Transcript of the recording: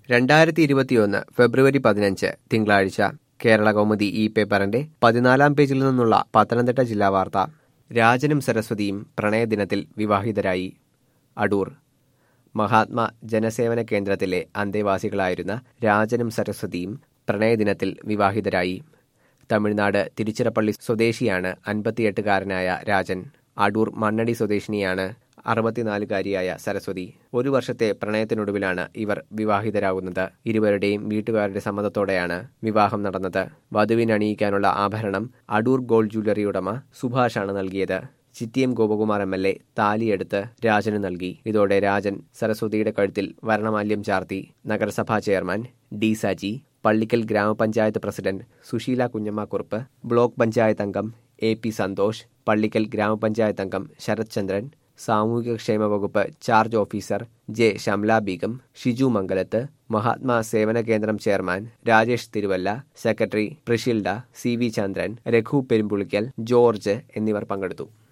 രണ്ടായിരത്തി ഇരുപത്തിയൊന്ന് ഫെബ്രുവരി പതിനഞ്ച് തിങ്കളാഴ്ച കേരള കൗമുദി ഈ പേപ്പറിന്റെ പതിനാലാം പേജിൽ നിന്നുള്ള പത്തനംതിട്ട ജില്ലാ വാർത്ത രാജനും സരസ്വതിയും പ്രണയദിനത്തിൽ വിവാഹിതരായി അടൂർ മഹാത്മാ ജനസേവന കേന്ദ്രത്തിലെ അന്തേവാസികളായിരുന്ന രാജനും സരസ്വതിയും പ്രണയദിനത്തിൽ വിവാഹിതരായി തമിഴ്നാട് തിരുച്ചിറപ്പള്ളി സ്വദേശിയാണ് അൻപത്തിയെട്ടുകാരനായ രാജൻ അടൂർ മണ്ണടി സ്വദേശിനിയാണ് അറുപത്തിനാലുകാരിയായ സരസ്വതി ഒരു വർഷത്തെ പ്രണയത്തിനൊടുവിലാണ് ഇവർ വിവാഹിതരാകുന്നത് ഇരുവരുടെയും വീട്ടുകാരുടെ സമ്മതത്തോടെയാണ് വിവാഹം നടന്നത് വധുവിന് അണിയിക്കാനുള്ള ആഭരണം അടൂർ ഗോൾഡ് ജ്വല്ലറി ഉടമ സുഭാഷാണ് നൽകിയത് Chittayam Gopakumar M L A താലിയെടുത്ത് രാജന് നൽകി ഇതോടെ രാജൻ സരസ്വതിയുടെ കഴുത്തിൽ വർണ്ണമാല്യം ചാർത്തി നഗരസഭാ ചെയർമാൻ ഡി സാജി പള്ളിക്കൽ ഗ്രാമപഞ്ചായത്ത് പ്രസിഡന്റ് സുശീല കുഞ്ഞമ്മക്കുറുപ്പ് ബ്ലോക്ക് പഞ്ചായത്ത് അംഗം എ പി സന്തോഷ് പള്ളിക്കൽ ഗ്രാമപഞ്ചായത്ത് അംഗം ശരത് ചന്ദ്രൻ സാമൂഹികക്ഷേമ വകുപ്പ് charge officer J Shamla Beegum Shiju Mangalath Mahatma Sevana Kendram chairman Rajesh Thiruvalla secretary Prishilda C V Chandran Raghu Perumpulickal George എന്നിവർ പങ്കെടുത്തു